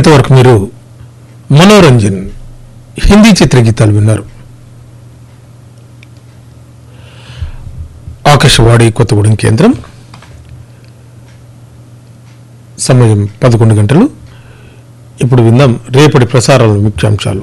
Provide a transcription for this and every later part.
ఇంతవరకు మీరు మనోరంజన్ హిందీ చిత్రగీతాలు విన్నారు ఆకాశవాణి కొత్తగూడెం కేంద్రం సమయం పదకొండు గంటలు ఇప్పుడు విందాం రేపటి ప్రసారాల ముఖ్యాంశాలు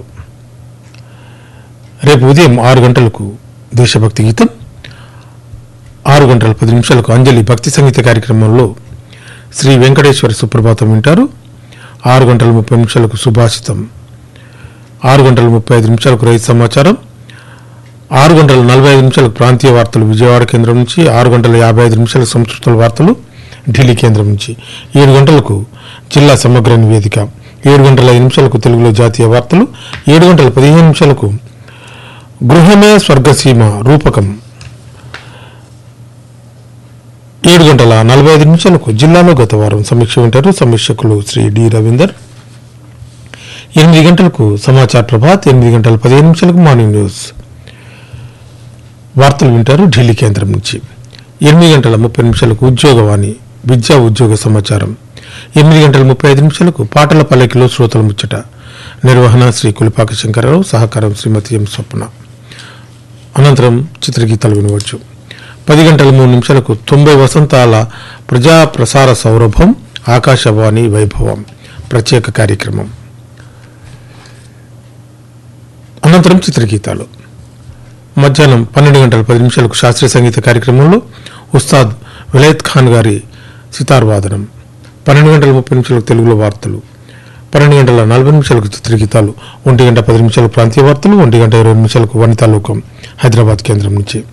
రేపు ఉదయం ఆరు గంటలకు దేశభక్తి గీతం ఆరు గంటల పది నిమిషాలకు అంజలి భక్తి సంగీత కార్యక్రమంలో శ్రీ వెంకటేశ్వర సుప్రభాతం వింటారు ఆరు గంటల ముప్పై నిమిషాలకు సుభాషితం ఆరు గంటల ముప్పై ఐదు నిమిషాలకు రైతు సమాచారం ఆరు గంటల నలభై ఐదు నిమిషాలకు ప్రాంతీయ వార్తలు విజయవాడ కేంద్రం నుంచి ఆరు గంటల యాభై ఐదు నిమిషాలకు సంస్కృతుల వార్తలు ఢిల్లీ కేంద్రం నుంచి ఏడు గంటలకు జిల్లా సమగ్ర నివేదిక ఏడు గంటల ఐదు నిమిషాలకు తెలుగులో జాతీయ వార్తలు ఏడు గంటల పదిహేను నిమిషాలకు గృహమే స్వర్గసీమ రూపకం ఏడు గంటల నలభై ఐదు నిమిషాలకు జిల్లాలో గత వారం సమీక్ష వింటారు సమీక్షకులు శ్రీ డి రవీందర్ ఎనిమిది గంటలకు సమాచార్ ప్రభాత్ ఎనిమిది గంటల పదిహేను నిమిషాలకు మార్నింగ్ న్యూస్ వార్తలు వింటారు ఢిల్లీ కేంద్రం నుంచి ఎనిమిది గంటల ముప్పై నిమిషాలకు ఉద్యోగవాణి విద్యా ఉద్యోగ సమాచారం ఎనిమిది గంటల ముప్పై ఐదు నిమిషాలకు పాటల పల్లకిలో శ్రోతల ముచ్చట నిర్వహణ శ్రీ కులిపాక శంకరరావు సహకారం శ్రీమతి ఎం స్వప్న అనంతరం చిత్రగీతాలు వినవచ్చు పది గంటల మూడు నిమిషాలకు తొంభై వసంతాల ప్రజా ప్రసార సౌరభం ఆకాశవాణి వైభవం ప్రత్యేక కార్యక్రమం అనంతరం చిత్రగీతాలు మధ్యాహ్నం పన్నెండు గంటల పది నిమిషాలకు శాస్త్రీయ సంగీత కార్యక్రమంలో ఉస్తాద్ విలయత్ ఖాన్ గారి సితార్ వాదనం పన్నెండు గంటల ముప్పై నిమిషాలకు తెలుగులో వార్తలు పన్నెండు గంటల నలభై నిమిషాలకు చిత్రగీతాలు ఒంటి గంట పది నిమిషాలకు ప్రాంతీయ వార్తలు ఒంటి గంట ఇరవై నిమిషాలకు వనితాలోకం హైదరాబాద్ కేంద్రం నుంచి